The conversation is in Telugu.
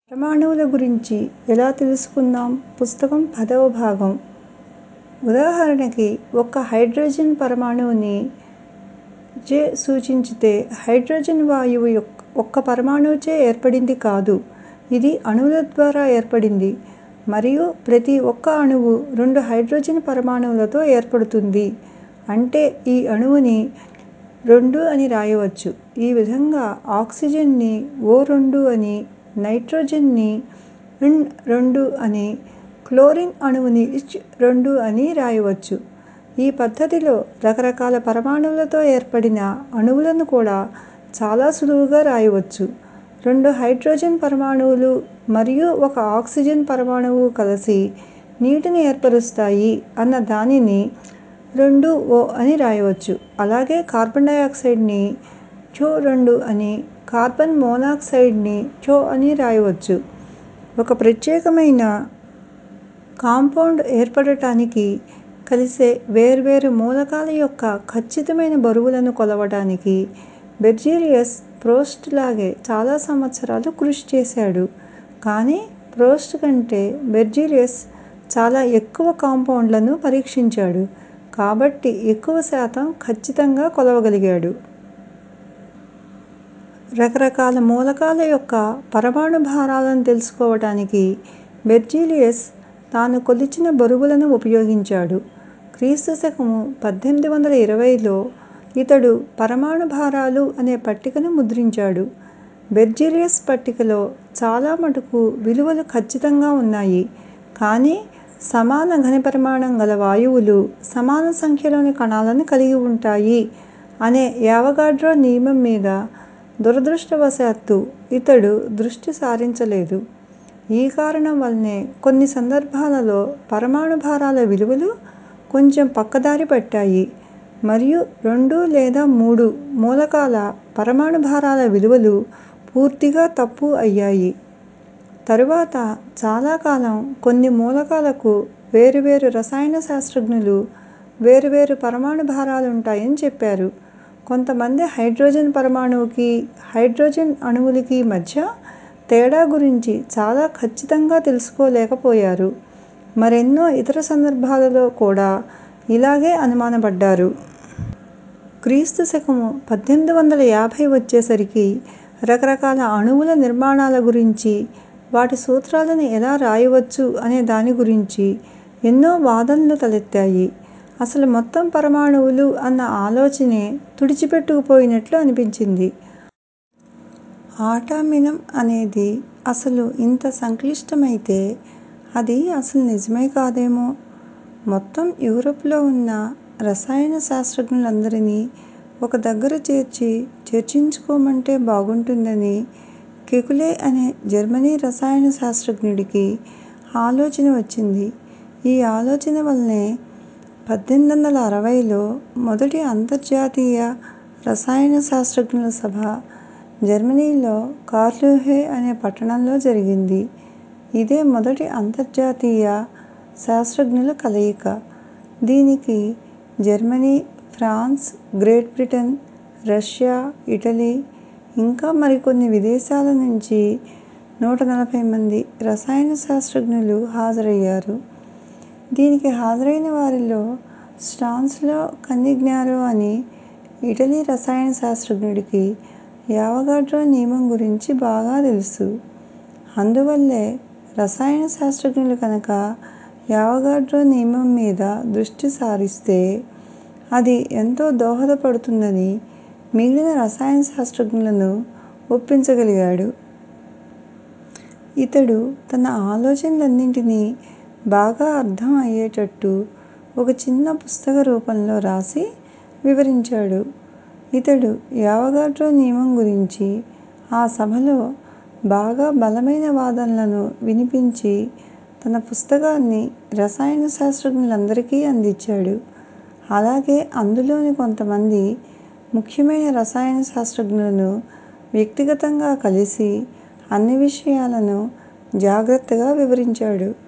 పరమాణువుల గురించి ఎలా తెలుసుకుందాం పుస్తకం పదవ భాగం ఉదాహరణకి ఒక హైడ్రోజన్ పరమాణువుని చే సూచించితే హైడ్రోజన్ వాయువు ఒక్క పరమాణువుచే ఏర్పడింది కాదు ఇది అణువుల ద్వారా ఏర్పడింది మరియు ప్రతి ఒక్క అణువు రెండు హైడ్రోజన్ పరమాణువులతో ఏర్పడుతుంది అంటే ఈ అణువుని రెండు అని రాయవచ్చు ఈ విధంగా ఆక్సిజన్ ని ఓ రెండు అని నైట్రోజన్ ని న్ రెండు అని క్లోరిన్ అణువుని హ్ రెండు అని రాయవచ్చు ఈ పద్ధతిలో రకరకాల పరమాణువులతో ఏర్పడిన అణువులను కూడా చాలా సులువుగా రాయవచ్చు రెండు హైడ్రోజన్ పరమాణువులు మరియు ఒక ఆక్సిజన్ పరమాణువు కలిసి నీటిని ఏర్పరుస్తాయి అన్న దానిని రెండు ఓ అని రాయవచ్చు అలాగే కార్బన్ డయాక్సైడ్ ని చో రెండు అని కార్బన్ మోనాక్సైడ్ ని చో అని రాయవచ్చు ఒక ప్రత్యేకమైన కాంపౌండ్ ఏర్పడటానికి కలిసే వేర్వేరు మూలకాల యొక్క ఖచ్చితమైన బరువులను కొలవడానికి బెర్జీలియస్ ప్రోస్ట్ లాగే చాలా సంవత్సరాలు కృషి చేశాడు కానీ ప్రోస్ట్ కంటే బెర్జీలియస్ చాలా ఎక్కువ కాంపౌండ్లను పరీక్షించాడు కాబట్టి ఎక్కువ శాతం ఖచ్చితంగా కొలవగలిగాడు రకరకాల మూలకాల యొక్క పరమాణు భారాలను తెలుసుకోవటానికి బెర్జీలియస్ తాను కొలిచిన బరువులను ఉపయోగించాడు క్రీస్తు శకము పద్దెనిమిది వందల ఇరవైలో ఇతడు పరమాణు భారాలు అనే పట్టికను ముద్రించాడు బెర్జీలియస్ పట్టికలో చాలా మటుకు విలువలు ఖచ్చితంగా ఉన్నాయి కానీ సమాన ఘనపరిమాణం గల వాయువులు సమాన సంఖ్యలోని కణాలను కలిగి ఉంటాయి అనే యావగాడ్రో నియమం మీద దురదృష్టవశాత్తు ఇతడు దృష్టి సారించలేదు ఈ కారణం వల్లనే కొన్ని సందర్భాలలో పరమాణు భారాల విలువలు కొంచెం పక్కదారి పట్టాయి మరియు రెండు లేదా మూడు మూలకాల పరమాణు భారాల విలువలు పూర్తిగా తప్పు అయ్యాయి తరువాత చాలా కాలం కొన్ని మూలకాలకు వేరువేరు రసాయన శాస్త్రజ్ఞులు వేరువేరు పరమాణు భారాలుంటాయని చెప్పారు కొంతమంది హైడ్రోజన్ పరమాణువుకి హైడ్రోజన్ అణువులకి మధ్య తేడా గురించి చాలా ఖచ్చితంగా తెలుసుకోలేకపోయారు మరెన్నో ఇతర సందర్భాలలో కూడా ఇలాగే అనుమానపడ్డారు క్రీస్తు శకము పద్దెనిమిది వందల యాభై వచ్చేసరికి రకరకాల అణువుల నిర్మాణాల గురించి వాటి సూత్రాలను ఎలా రాయవచ్చు అనే దాని గురించి ఎన్నో వాదనలు తలెత్తాయి అసలు మొత్తం పరమాణువులు అన్న ఆలోచనే తుడిచిపెట్టుకుపోయినట్లు అనిపించింది ఆటామినం అనేది అసలు ఇంత సంక్లిష్టమైతే అది అసలు నిజమే కాదేమో మొత్తం యూరప్ లో ఉన్న రసాయన శాస్త్రజ్ఞులందరినీ ఒక దగ్గర చేర్చి చర్చించుకోమంటే బాగుంటుందని కెకులే అనే జర్మనీ రసాయన శాస్త్రజ్ఞుడికి ఆలోచన వచ్చింది ఈ ఆలోచన వల్లనే పద్దెనిమిది వందల అరవైలో మొదటి అంతర్జాతీయ రసాయన శాస్త్రజ్ఞుల సభ జర్మనీలో కార్లూహే అనే పట్టణంలో జరిగింది ఇదే మొదటి అంతర్జాతీయ శాస్త్రజ్ఞుల కలయిక దీనికి Germany France great Britain Russia Italy ఇంకా మరికొన్ని విదేశాల నుంచి నూట నలభై మంది రసాయన శాస్త్రజ్ఞులు హాజరయ్యారు దీనికి హాజరైన వారిలో స్టాన్సిలో కనిగ్నారో అనే ఇటలీ రసాయన శాస్త్రజ్ఞుడికి యావగాడ్రో నియమం గురించి బాగా తెలుసు అందువల్లే రసాయన శాస్త్రజ్ఞులు కనుక యావగాడ్రో నియమం మీద దృష్టి సారిస్తే అది ఎంతో దోహదపడుతుందని మిగిలిన రసాయన శాస్త్రజ్ఞులను ఒప్పించగలిగాడు ఇతడు తన ఆలోచనలన్నింటినీ బాగా అర్థం అయ్యేటట్టు ఒక చిన్న పుస్తక రూపంలో రాసి వివరించాడు ఇతడు యావగాడ్రో నియమం గురించి ఆ సభలో బాగా బలమైన వాదనలను వినిపించి తన పుస్తకాన్ని రసాయన శాస్త్రజ్ఞులందరికీ అందించాడు అలాగే అందులోని కొంతమంది ముఖ్యమైన రసాయన శాస్త్రజ్ఞులను వ్యక్తిగతంగా కలిసి అన్ని విషయాలను జాగ్రత్తగా వివరించాడు